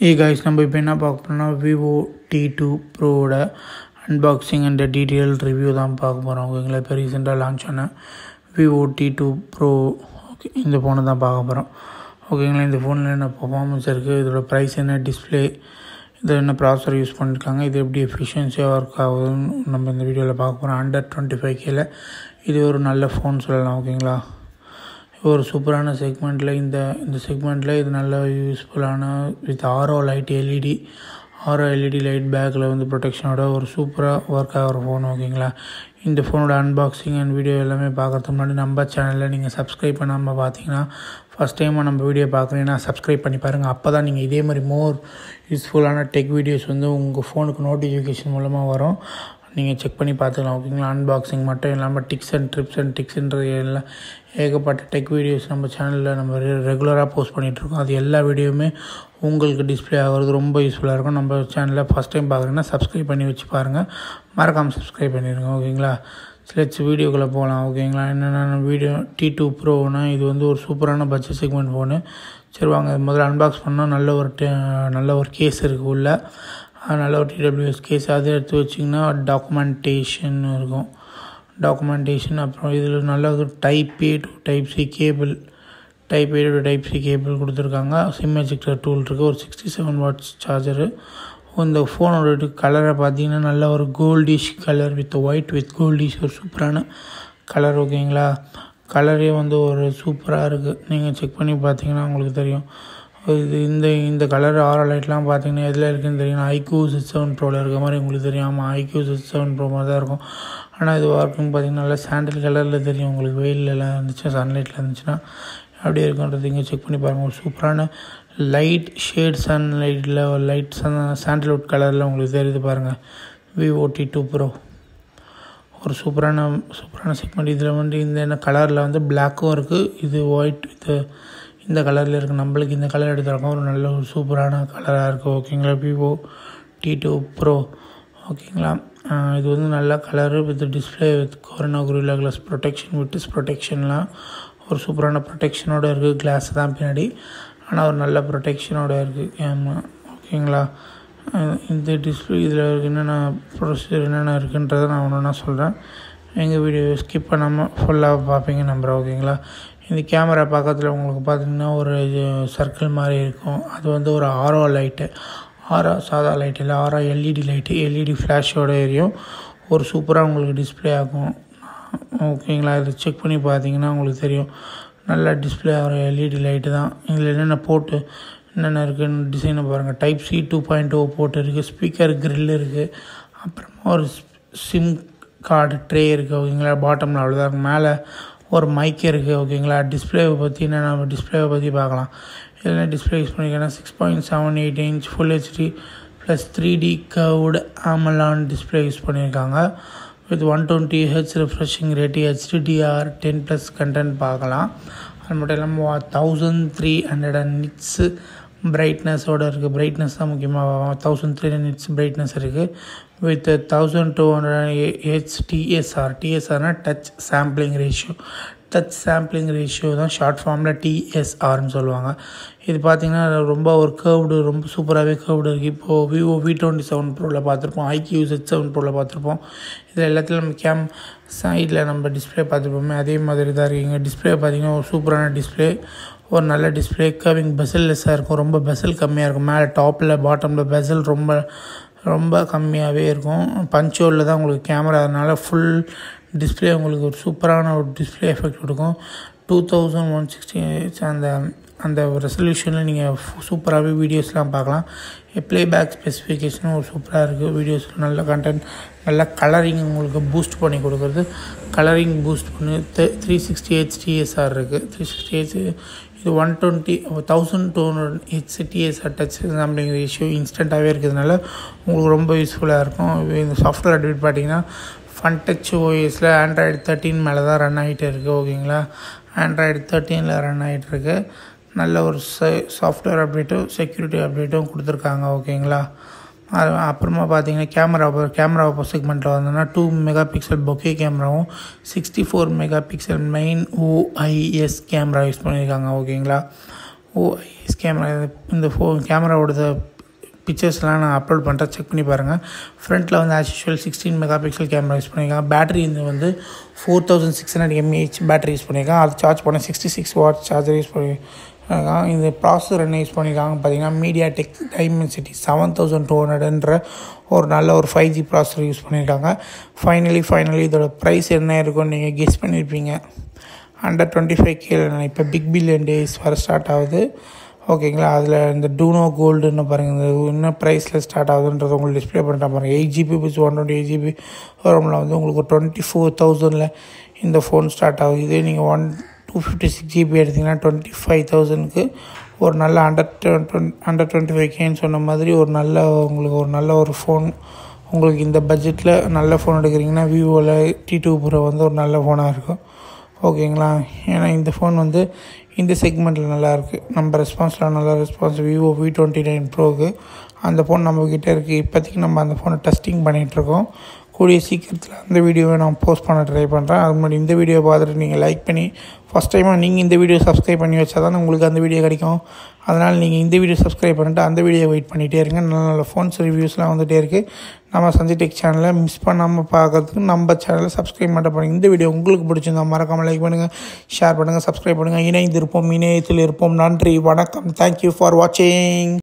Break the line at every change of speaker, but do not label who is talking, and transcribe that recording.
ஏ guys நம்ம இப்போ என்ன பார்க்க போகிறோம்னா விவோ டி டூ ப்ரோவோட அன்பாக்சிங் அண்ட் டீட்டெயில் ரிவ்யூ தான் பார்க்க போகிறோம் ஓகேங்களா இப்போ ரீசெண்டாக லான்ச் ஆன Vivo T two pro okay இந்த ஃபோனை தான் பார்க்க போகிறோம் ஓகேங்களா இந்த ஃபோனில் என்ன பர்ஃபார்மன்ஸ் இருக்குது இதோட ப்ரைஸ் என்ன டிஸ்பிளே இது என்ன ப்ராசர் யூஸ் பண்ணியிருக்காங்க இது எப்படி எஃபிஷியன்சியாக ஒர்க் ஆகுதுன்னு நம்ம இந்த வீடியோவில் பார்க்க போகிறோம் அண்டர் டுவெண்ட்டி ஃபைவ் கேல இது ஒரு நல்ல ஃபோன் சொல்லலாம் ஓகேங்களா ஒரு சூப்பரான செக்மெண்ட்டில் இந்த இந்த செக்மெண்ட்டில் இது நல்ல யூஸ்ஃபுல்லான with aura light LED aura LED light பேக்கில் வந்து ப்ரொடெக்ஷனோட ஒரு சூப்பராக ஒர்க் ஆகிற ஃபோன் ஓகேங்களா இந்த ஃபோனோட அன்பாக்சிங் அண்ட் வீடியோ எல்லாமே பார்க்குறதுக்கு முன்னாடி நம்ம சேனலில் நீங்கள் சப்ஸ்கிரைப் பண்ணாமல் பார்த்தீங்கன்னா ஃபஸ்ட் டைமாக நம்ம வீடியோ பார்க்குறீங்கன்னா சப்ஸ்கிரைப் பண்ணி பாருங்கள் அப்போ தான் நீங்கள் இதே மாதிரி மோர் யூஸ்ஃபுல்லான டெக் வீடியோஸ் வந்து உங்கள் ஃபோனுக்கு நோட்டிஃபிகேஷன் மூலமாக வரும் நீங்கள் செக் பண்ணி பார்த்துக்கலாம் ஓகேங்களா அன்பாக்சிங் மட்டும் இல்லாமல் டிக்ஸ் அண்ட் ட்ரிப்ஸ் அண்ட் டிக்ஸ்ன்றது எல்லாம் ஏகப்பட்ட டெக் வீடியோஸ் நம்ம சேனலில் நம்ம ரெகுலராக போஸ்ட் பண்ணிகிட்ருக்கோம் அது எல்லா வீடியோவுமே உங்களுக்கு டிஸ்பிளே ஆகிறது ரொம்ப யூஸ்ஃபுல்லாக இருக்கும் நம்ம சேனலில் ஃபஸ்ட் டைம் பார்க்குறீங்கன்னா சப்ஸ்கிரைப் பண்ணி வச்சு பாருங்கள் மறக்காமல் சப்ஸ்கிரைப் பண்ணிடுங்க ஓகேங்களா ஸ்லெட்ஸ் வீடியோக்குள்ளே போகலாம் ஓகேங்களா என்னென்ன வீடியோ டி டூ ப்ரோனா இது வந்து ஒரு சூப்பரான பட்ஜெட் செக்மெண்ட் ஃபோனு சரி வாங்க முதல்ல அன்பாக்ஸ் பண்ணால் நல்ல ஒரு நல்ல ஒரு கேஸ் இருக்குது உள்ள நல்ல ஒரு டிடபிள்யூஎஸ் கேஸ் அதை எடுத்து வச்சிங்கன்னா டாக்குமெண்டேஷன் இருக்கும் டாக்குமெண்டேஷன் அப்புறம் இதில் நல்ல ஒரு type A to type C cable type A to type C cable கொடுத்துருக்காங்க சிம் எஜெக்டர் டூல் இருக்குது ஒரு சிக்ஸ்டி செவன் வாட்ஸ் சார்ஜரு இந்த ஃபோனோட கலரை பார்த்தீங்கன்னா நல்ல ஒரு goldish colour with white with goldish ஒரு சூப்பரான கலர் ஓகேங்களா கலரே வந்து ஒரு சூப்பராக இருக்குது நீங்கள் செக் பண்ணி பார்த்தீங்கன்னா உங்களுக்கு தெரியும் இது இந்த இந்த கலர் ஆரோ லைட்லாம் பார்த்தீங்கன்னா எதில் இருக்குன்னு தெரியும் ஐக்யூ சிக்ஸ் செவன் ப்ரோவில் இருக்க மாதிரி உங்களுக்கு தெரியும் ஆமாம் ஐக்யூ சிக்ஸ் செவன் ப்ரோ மாதிரி தான் இருக்கும் ஆனால் இது ஒர்க்குன்னு பார்த்தீங்கன்னா நல்லா சாண்டில் கலரில் தெரியும் உங்களுக்கு வெயிலெலாம் இருந்துச்சுன்னா சன்லைட்டில் இருந்துச்சுன்னா அப்படி இருக்குன்றது இங்கே செக் பண்ணி பாருங்கள் ஒரு சூப்பரான லைட் ஷேட் சன் லைட்டில் ஒரு லைட் சன் சாண்டில்வுட் கலரில் உங்களுக்கு தெரியுது பாருங்கள் விவோ டி டூ ப்ரோ ஒரு சூப்பரான சூப்பரான செக்மெண்ட் இதில் வந்து இந்த என்ன கலரில் வந்து பிளாக்கும் இருக்குது இது ஒயிட் வித் இந்த கலரில் இருக்குது நம்மளுக்கு இந்த கலர் எடுத்துருக்கோம் ஒரு நல்ல ஒரு சூப்பரான கலராக இருக்குது ஓகேங்களா விவோ டி டூ ப்ரோ ஓகேங்களா இது வந்து நல்ல colour with display with Corning Gorilla glass protection விட்ஸ் ப்ரொடெக்ஷன்லாம் ஒரு சூப்பரான ப்ரொடெக்ஷனோடு இருக்குது கிளாஸ் தான் பின்னாடி ஆனால் ஒரு நல்ல ப்ரொடெக்ஷனோடு இருக்குது ஆமாம் ஓகேங்களா இந்த டிஸ்பிளே இதில் என்னென்ன ப்ரொசீஜர் என்னென்ன இருக்குன்றதை நான் ஒன்று ஒன்றா சொல்கிறேன் எங்கள் வீடியோ ஸ்கிப் பண்ணாமல் ஃபுல்லாக பார்ப்பீங்க நம்புகிறேன் ஓகேங்களா இந்த கேமரா பக்கத்தில் உங்களுக்கு பார்த்தீங்கன்னா ஒரு சர்க்கிள் மாதிரி இருக்கும் அது வந்து ஒரு ஆரோ லைட்டு ஆரோ சாதா லைட் இல்லை ஆரோ எல்இடி லைட்டு எல்இடி ஃப்ளாஷோட எரியும் ஒரு சூப்பராக உங்களுக்கு டிஸ்பிளே ஆகும் ஓகேங்களா இதை செக் பண்ணி பார்த்தீங்கன்னா உங்களுக்கு தெரியும் நல்ல டிஸ்பிளே ஆகிற எல்இடி லைட்டு தான் இதில் என்னென்ன போட்டு என்னென்ன இருக்குதுன்னு டிசைனை பாருங்கள் type C two point O போட்டு இருக்குது ஸ்பீக்கர் க்ரில் இருக்குது அப்புறமா ஒரு சிம் கார்டு ட்ரே இருக்குது ஓகேங்களா பாட்டமில் அவ்வளோதான் இருக்கும் மேலே ஒரு மைக் இருக்குது ஓகேங்களா டிஸ்பிளேவை பற்றி என்ன நம்ம டிஸ்பிளேவை பற்றி பார்க்கலாம் இதில் டிஸ்பிளே யூஸ் பண்ணிக்கிறேன்னா six point seven eight inch full HD plus three D curved AMOLED display use பண்ணியிருக்காங்க with one twenty H refreshing rate HDR ten plus content பார்க்கலாம் அது மட்டும் இல்லாமல் thousand three hundred and nits பிரைட்னஸோடு இருக்குது brightness தான் முக்கியமாக thousand three hundred nits brightness இருக்குது with thousand two hundred H DSR டிஎஸ்ஆர்னால் touch sampling ratio touch sampling ratio தான் ஷார்ட் ஃபார்மில் டிஎஸ்ஆர்னு சொல்லுவாங்க இது பார்த்திங்கன்னா ரொம்ப ஒரு கேர்வ்டு ரொம்ப சூப்பராகவே கேர்வ்டு இருக்குது இப்போது விவோ வி டுவெண்ட்டி செவன் ப்ரோவில் பார்த்துருப்போம் ஐக்யூ சிக்ஸ் செவன் ப்ரோவில் பார்த்துருப்போம் இதில் எல்லாத்துலையும் நம்ம கேம் சைடில் நம்ம டிஸ்பிளே பார்த்துருப்போமே அதே மாதிரி தான் இருக்குங்க டிஸ்பிளே பார்த்திங்கன்னா ஒரு சூப்பரான டிஸ்பிளே ஒரு நல்ல டிஸ்பிளே கவிங் பெசல் லெஸ்ஸாக இருக்கும் ரொம்ப பெசல் கம்மியாக இருக்கும் மேலே டாப்பில் பாட்டமில் பெசல் ரொம்ப ரொம்ப கம்மியாகவே இருக்கும் பஞ்சோலில் தான் உங்களுக்கு கேமரா அதனால் ஃபுல் டிஸ்பிளே உங்களுக்கு ஒரு சூப்பரான ஒரு டிஸ்பிளே எஃபெக்ட் கொடுக்கும் டூ தௌசண்ட் ஒன் சிக்ஸ்டி அந்த அந்த ரெசல்யூஷனில் நீங்கள் சூப்பராகவே வீடியோஸ்லாம் பார்க்கலாம் ப்ளேபேக் ஸ்பெசிஃபிகேஷனும் ஒரு சூப்பராக இருக்குது வீடியோஸ் நல்ல கண்டென்ட் நல்ல கலரிங் உங்களுக்கு பூஸ்ட் பண்ணி கொடுக்குறது கலரிங் பூஸ்ட் பண்ணி த்ரீ சிக்ஸ்டி ஹெச் டிஎஸ்ஆர் இருக்குது த்ரீ சிக்ஸ்டி ஹெச் இது one twenty thousand two hundred H DSR touch sampling ratio இன்ஸ்டண்ட்டாகவே இருக்கிறதுனால உங்களுக்கு ரொம்ப யூஸ்ஃபுல்லாக இருக்கும் இந்த சாஃப்ட்வேர் அப்டேட் பார்த்தீங்கன்னா ஃபன் டச் ஓஎஸில் ஆண்ட்ராய்டு தேர்ட்டின் மேலே தான் ரன் ஆகிட்டு இருக்குது ஓகேங்களா ஆண்ட்ராய்டு தேர்ட்டீனில் ரன் ஆகிட்டு இருக்கு நல்ல ஒரு சாஃப்ட்வேர் அப்டேட்டும் செக்யூரிட்டி அப்டேட்டும் கொடுத்துருக்காங்க ஓகேங்களா அது அப்புறமா பார்த்தீங்கன்னா கேமரா கேமரா செக்மெண்ட்டில் வந்தோன்னா டூ மெகா பிக்சல் பொக்கே கேமராவும் sixty four megapixel main OIS camera use பண்ணியிருக்காங்க ஓகேங்களா ஓஎஸ் கேமரா இந்த ஃபோ கேமராவோட பிக்சர்ஸ்லாம் நான் அப்லோட் பண்ணுறேன் செக் பண்ணி பாருங்கள் ஃப்ரண்ட்டில் வந்து as usual sixteen megapixel camera use பண்ணியிருக்காங்க பேட்டரி இந்த வந்து four thousand six hundred mAh battery use பண்ணியிருக்காங்க அது சார்ஜ் பண்ண sixty six watt charger use பண்ணியிருக்காங்க இந்த ப்ராசஸர் என்ன யூஸ் பண்ணியிருக்காங்க பார்த்தீங்கன்னா MediaTek Dimensity seven thousand two ஹண்ட்ரட்ன்ற ஒரு நல்ல ஒரு ஃபைவ் ஜி ப்ராசஸர் யூஸ் பண்ணியிருக்காங்க ஃபைனலி ஃபைனலி இதோட ப்ரைஸ் என்ன இருக்கும்னு நீங்கள் கெஸ் பண்ணியிருப்பீங்க அண்டர் டுவெண்ட்டி ஃபைவ் கேல இப்போ பிக் பில்லியன் டேஸ் வர ஸ்டார்ட் ஆகுது ஓகேங்களா அதில் இந்த டூனோ கோல்டுன்னு பாருங்கள் இந்த என்ன ப்ரைஸில் ஸ்டார்ட் ஆகுதுன்றது உங்களுக்கு டிஸ்பிளே பண்ணிட்டேன் பாருங்கள் eight GB plus one twenty eight GB ரோமில் வந்து உங்களுக்கு டுவெண்ட்டி ஃபோர் தௌசண்டில் இந்த ஃபோன் ஸ்டார்ட் ஆகுது இதே நீங்கள் one two fifty six GB எடுத்திங்கன்னா டுவெண்ட்டி ஃபைவ் தௌசண்ட்க்கு ஒரு நல்ல under twenty under twenty five கேன்னு சொன்ன மாதிரி ஒரு நல்ல உங்களுக்கு ஒரு நல்ல ஒரு ஃபோன் உங்களுக்கு இந்த பட்ஜெட்டில் நல்ல ஃபோன் எடுக்கிறீங்கன்னா விவோவில் டி டூ ப்ரோ வந்து ஒரு நல்ல ஃபோனாக இருக்கும் ஓகேங்களா ஏன்னா இந்த ஃபோன் வந்து இந்த செக்மெண்ட்டில் நல்லாயிருக்கு நம்ம ரெஸ்பான்ஸில் நல்ல response Vivo V twenty nine ப்ரோக்கு அந்த ஃபோன் நம்மக்கிட்ட இருக்குது இப்போதைக்கு நம்ம அந்த ஃபோனை டெஸ்டிங் பண்ணிகிட்ருக்கோம் கூடிய சீக்கிரத்தில் அந்த வீடியோவை நான் போஸ்ட் பண்ண ட்ரை பண்ணுறேன் அது முன்னாடி இந்த வீடியோ பார்த்துட்டு நீங்கள் லைக் பண்ணி ஃபஸ்ட் டைமாக நீங்கள் இந்த வீடியோ சப்ஸ்கிரைப் பண்ணி வச்சா தான் உங்களுக்கு அந்த வீடியோ கிடைக்கும் அதனால் நீங்கள் இந்த வீடியோ சப்ஸ்கிரைப் பண்ணிட்டு அந்த வீடியோ வெயிட் பண்ணிகிட்டே இருங்க நல்ல நல்ல ஃபோன்ஸ் ரிவ்யூஸ்லாம் வந்துகிட்டே இருக்குது நம்ம சஞ்சய் டெக் சேனலை மிஸ் பண்ணாமல் பார்க்கறதுக்கு நம்ம சேனலை சப்ஸ்கிரைப் மட்டும் பண்ணுங்கள் இந்த வீடியோ உங்களுக்கு பிடிச்சிருந்தா மறக்காமல் லைக் பண்ணுங்கள் ஷேர் பண்ணுங்கள் சப்ஸ்கிரைப் பண்ணுங்கள் இணைந்திருப்போம் இணையத்தில் இருப்போம் நன்றி வணக்கம் தேங்க்யூ ஃபார் வாட்சிங்